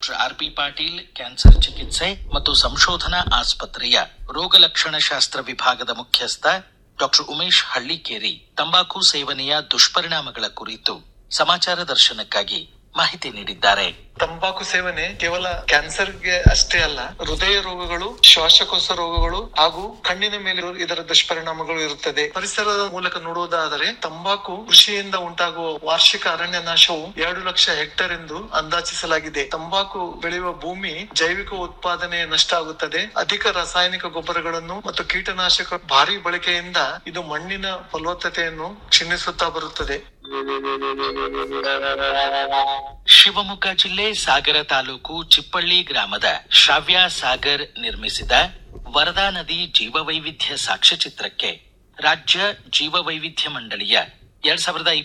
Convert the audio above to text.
doctor R P Patil cancer ಚಿಕಿತ್ಸೆ ಮತ್ತು ಸಂಶೋಧನಾ ಆಸ್ಪತ್ರೆಯ ರೋಗ ಲಕ್ಷಣ ಶಾಸ್ತ್ರ ವಿಭಾಗದ ಮುಖ್ಯಸ್ಥ ಡಾಕ್ಟರ್ ಉಮೇಶ್ ಹಳ್ಳಿಕೇರಿ ತಂಬಾಕು ಸೇವನೆಯ ದುಷ್ಪರಿಣಾಮಗಳ ಕುರಿತು ಸಮಾಚಾರ ದರ್ಶನಕ್ಕಾಗಿ ಮಾಹಿತಿ ನೀಡಿದ್ದಾರೆ ತಂಬಾಕು ಸೇವನೆ ಕೇವಲ ಕ್ಯಾನ್ಸರ್ಗೆ ಅಷ್ಟೇ ಅಲ್ಲ ಹೃದಯ ರೋಗಗಳು ಶ್ವಾಸಕೋಶ ರೋಗಗಳು ಹಾಗೂ ಕಣ್ಣಿನ ಮೇಲೆ ಇದರ ದುಷ್ಪರಿಣಾಮಗಳು ಇರುತ್ತದೆ ಪರಿಸರದ ಮೂಲಕ ನೋಡುವುದಾದರೆ ತಂಬಾಕು ಕೃಷಿಯಿಂದ ಉಂಟಾಗುವ ವಾರ್ಷಿಕ ಅರಣ್ಯ ನಾಶವು ಎರಡು ಲಕ್ಷ ಹೆಕ್ಟೇರ್ ಎಂದು ಅಂದಾಜಿಸಲಾಗಿದೆ ತಂಬಾಕು ಬೆಳೆಯುವ ಭೂಮಿ ಜೈವಿಕ ಉತ್ಪಾದನೆ ನಷ್ಟ ಆಗುತ್ತದೆ ಅಧಿಕ ರಾಸಾಯನಿಕ ಗೊಬ್ಬರಗಳನ್ನು ಮತ್ತು ಕೀಟನಾಶಕ ಭಾರಿ ಬಳಕೆಯಿಂದ ಇದು ಮಣ್ಣಿನ ಫಲವತ್ತತೆಯನ್ನು ಕ್ಷೀಣಿಸುತ್ತಾ ಬರುತ್ತದೆ ಶಿವಮೊಗ್ಗ ಜಿಲ್ಲೆ ಸಾಗರ ತಾಲೂಕು ಚಿಪ್ಪಳ್ಳಿ ಗ್ರಾಮದ ಶ್ರಾವ್ಯ ಸಾಗರ್ ನಿರ್ಮಿಸಿದ ವರದಾ ನದಿ ಜೀವವೈವಿಧ್ಯ ಸಾಕ್ಷ್ಯಚಿತ್ರಕ್ಕೆ ರಾಜ್ಯ ಜೀವವೈವಿಧ್ಯ ಮಂಡಳಿಯ ಎರಡ್ ಸಾವಿರದ